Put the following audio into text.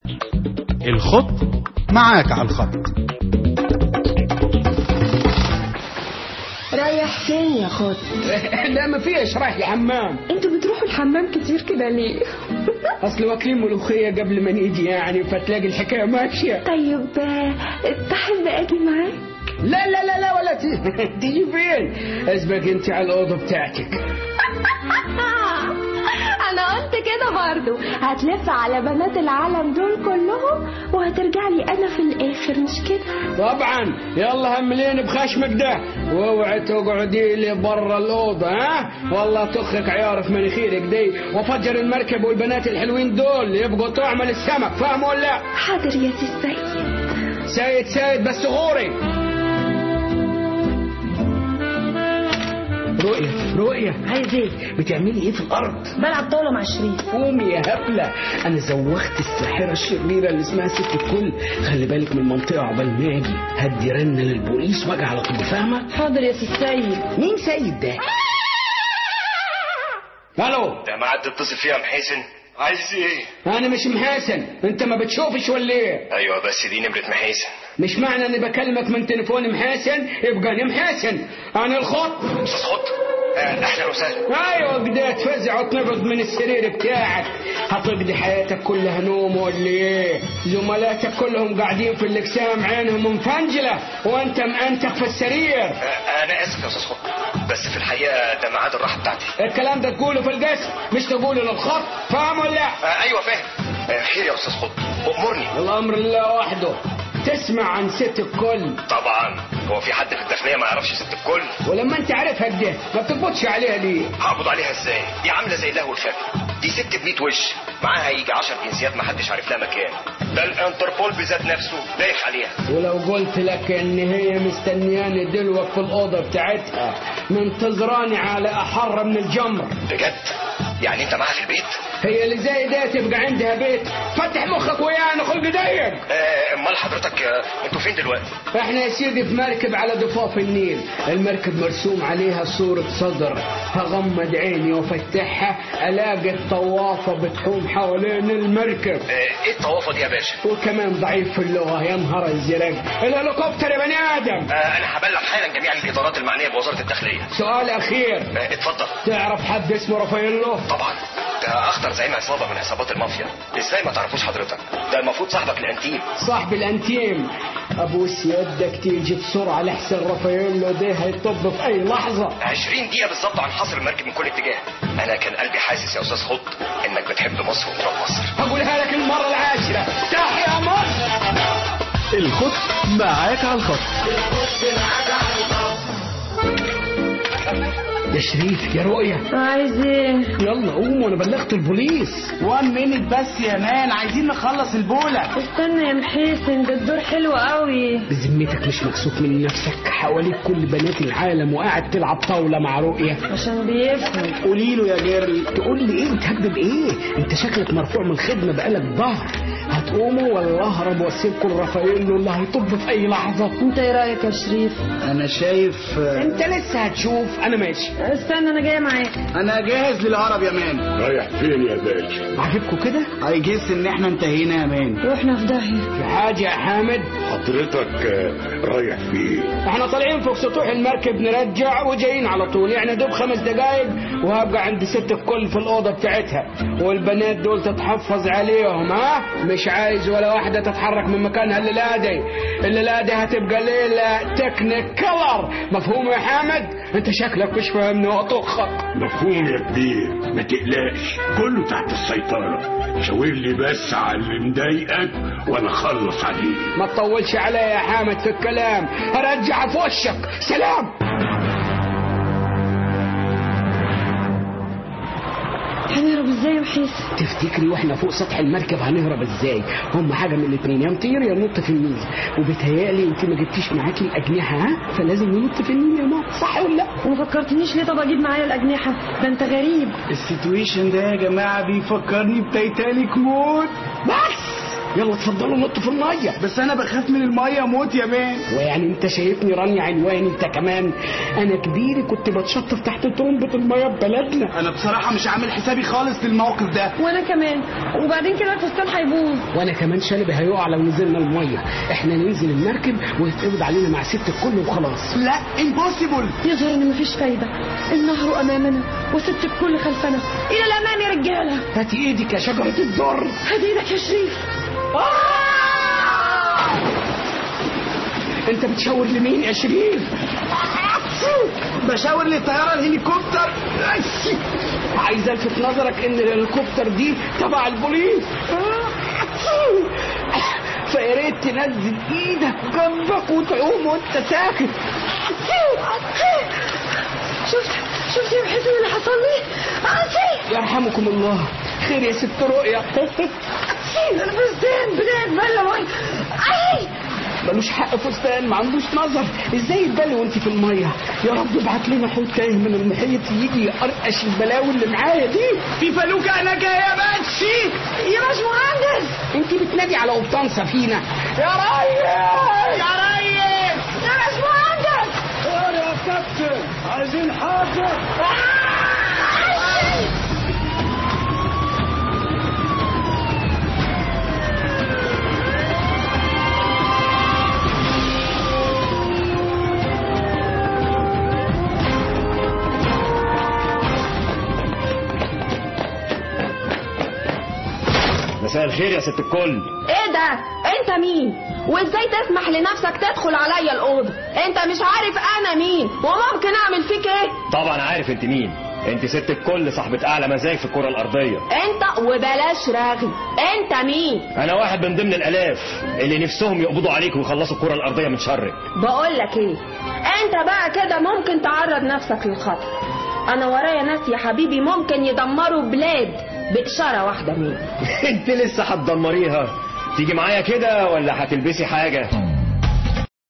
الخط معاك على الخط رايح فين يا خط لا ما فيش رايح الحمام انتوا بتروحوا الحمام كتير كده ليه اصل واكلين ملوخيه قبل ما نيجي يعني فتلاقي الحكايه ماشيه طيب آه، تحب اجي معاك لا لا لا لا ولا تيجي تيجي فين اسبق انت على الاوضه بتاعتك انا قلت كده برضو هتلف على بنات العالم دول كلهم وهترجع لي انا في الاخر مش كده طبعا يلا هملين بخشمك ده واوعي تقعدي لي برا الاوضه ها والله تخك عيار في مناخيرك دي وفجر المركب والبنات الحلوين دول يبقوا طعم السمك فاهم ولا لا؟ حاضر يا سي السيد سيد سيد بس غوري رؤية رؤية عايز ايه؟ بتعملي ايه في الارض؟ بلعب طاوله مع شريف قومي يا هبلة أنا زوخت الساحرة الشريرة اللي اسمها ست الكل خلي بالك من المنطقة عقبال ما أجي هدي رنة للبوليس واجي على طول فاهمة؟ حاضر يا سي السيد مين سيد ده؟ ألو ده معاد تتصل فيها محيسن عايز ايه؟ أنا مش محاسن أنت ما بتشوفش ولا إيه؟ ايوه بس دي نمرة محيسن مش معنى إني بكلمك من تليفون محاسن يبقى أنا محاسن أنا الخط استاذ خط آه، اهلا وسهلا ايوه كده تفزع وتنفض من السرير بتاعك هتقضي حياتك كلها نوم ولا ايه زملاتك كلهم قاعدين في الاقسام عينهم مفنجله وانت مأنتك في السرير آه، انا اسف يا استاذ خط بس في الحقيقه ده ميعاد الراحه بتاعتي الكلام ده تقوله في القسم مش تقوله للخط فاهم ولا لا آه، ايوه فاهم آه، خير يا استاذ خط امرني الامر لله وحده تسمع عن ست الكل طبعا هو في حد في الداخليه ما يعرفش ست الكل ولما انت عارفها كده ما بتقبضش عليها ليه هقبض عليها ازاي دي عامله زي اللهو الخفي دي ست ب وش معاها يجي 10 جنسيات ما حدش عارف لها مكان ده الانتربول بذات نفسه دايخ عليها ولو قلت لك ان هي مستنياني دلوك في الاوضه بتاعتها منتظراني على احر من الجمر بجد يعني انت معاها في البيت هي اللي زي ده تبقى عندها بيت فتح مخك ويانا خلق ضيق آه، امال حضرتك آه، انتوا فين دلوقتي احنا يا سيدي في مركب على ضفاف النيل المركب مرسوم عليها صورة صدر هغمض عيني وافتحها الاقي الطوافة بتحوم حوالين المركب آه، ايه الطوافه دي يا باشا وكمان ضعيف في اللغة يا نهار الزرق الهليكوبتر يا بني ادم آه، انا هبلغ حالا جميع الادارات المعنيه بوزاره الداخليه سؤال اخير آه، اتفضل تعرف حد اسمه رافاييلو طبعا ده اخطر زعيم عصابه من عصابات المافيا ازاي ما تعرفوش حضرتك ده المفروض صاحبك الانتيم صاحب الانتيم ابوس يدك تيجي بسرعة لحسن رافاييلو ده هيطب في اي لحظة 20 دقيقه بالظبط عن حصر المركب من كل اتجاه انا كان قلبي حاسس يا استاذ خط انك بتحب مصر وتراب مصر هقولها لك المرة العاشرة تحيا مصر الخط معاك على الخط يا شريف يا رؤية عايز ايه؟ يلا قوموا انا بلغت البوليس وان مينت بس يا مان عايزين نخلص البولة استنى يا محيسن ده الدور حلو قوي بذمتك مش مكسوف من نفسك حواليك كل بنات العالم وقاعد تلعب طاولة مع رؤية عشان بيفهم قولي له يا جيرل تقول لي ايه بتهبب ايه انت شكلك مرفوع من الخدمة بقالك ظهر هتقوموا ولا اهرب واسيبكم رافاييلو اللي هيطب في اي لحظة انت ايه رايك يا شريف؟ انا شايف انت لسه هتشوف انا ماشي استنى انا جايه معاك انا جاهز للهرب يا مان رايح فين يا باشا عاجبكم كده اي جيس ان احنا انتهينا يا مان روحنا في داهيه في حاجة يا حامد حضرتك آه، رايح فين احنا طالعين فوق سطوح المركب نرجع وجايين على طول يعني دوب خمس دقايق وهبقى عند ست الكل في الاوضه بتاعتها والبنات دول تتحفظ عليهم ها مش عايز ولا واحده تتحرك من مكانها الليله دي الليله دي هتبقى ليله تكنيك كلر مفهوم يا حامد انت شكلك مش فاهمني واطخك مفهوم يا كبير ما تقلقش كله تحت السيطرة شاور لي بس على اللي مضايقك وانا اخلص عليه ما تطولش عليا يا حامد في الكلام هرجع في وشك سلام هنهرب ازاي يا محيسن؟ تفتكري واحنا فوق سطح المركب هنهرب ازاي هم حاجه من الاثنين يا نطير يا ننط في النيل وبيتهيألي انت ما جبتيش معاكي الاجنحه ها فلازم ننط في النيل يا ماما صح ولا لا وما فكرتنيش ليه طب اجيب معايا الاجنحه؟ ده انت غريب السيتويشن ده يا جماعة بيفكرني بتايتانيك موت بس يلا اتفضلوا نطوا في الميه بس انا بخاف من الميه موت يا مان ويعني انت شايفني راني عنواني انت كمان انا كبيري كنت بتشطف تحت ترمبة الميه ببلدنا انا بصراحه مش عامل حسابي خالص للموقف ده وانا كمان وبعدين كده الفستان هيبوظ وانا كمان شنبي هيقع لو نزلنا الميه احنا ننزل المركب ويتقبض علينا مع ست الكل وخلاص لا امبوسيبل يظهر ان مفيش فايده النهر امامنا وست الكل خلفنا الى الامام يا رجاله هاتي ايدك يا شجرة الذر هات ايدك يا شريف انت بتشاور لمين يا شريف بشاور للطياره الهليكوبتر عايز الفت نظرك ان الهليكوبتر دي تبع البوليس فيا ريت تنزل ايدك جنبك وتقوم وانت ساكت شفت شفت يا محسن اللي حصل لي عصي يرحمكم الله خير يا ست رؤيا الفستان بتاع يتبلى ميه اي ملوش حق فستان ما عندوش نظر ازاي يتبلي وانت في الميه يا رب ابعت لنا حوت تايه من المحيط يجي يقرقش البلاوي اللي معايا دي في فلوكه انا جايه يا باتشي يا باشمهندس انت بتنادي على قبطان سفينه يا ريس يا ريس يا باشمهندس يا كابتن عايزين حاجه مساء الخير يا ست الكل ايه ده انت مين وازاي تسمح لنفسك تدخل عليا الاوضه انت مش عارف انا مين وممكن اعمل فيك ايه طبعا عارف انت مين انت ست الكل صاحبة اعلى مزاج في الكرة الارضية انت وبلاش راغي انت مين انا واحد من ضمن الالاف اللي نفسهم يقبضوا عليك ويخلصوا الكرة الارضية من شرك بقول لك ايه انت بقى كده ممكن تعرض نفسك للخطر انا ورايا ناس يا حبيبي ممكن يدمروا بلاد بإشارة واحدة مني انت لسه هتدمريها تيجي معايا كده ولا هتلبسي حاجة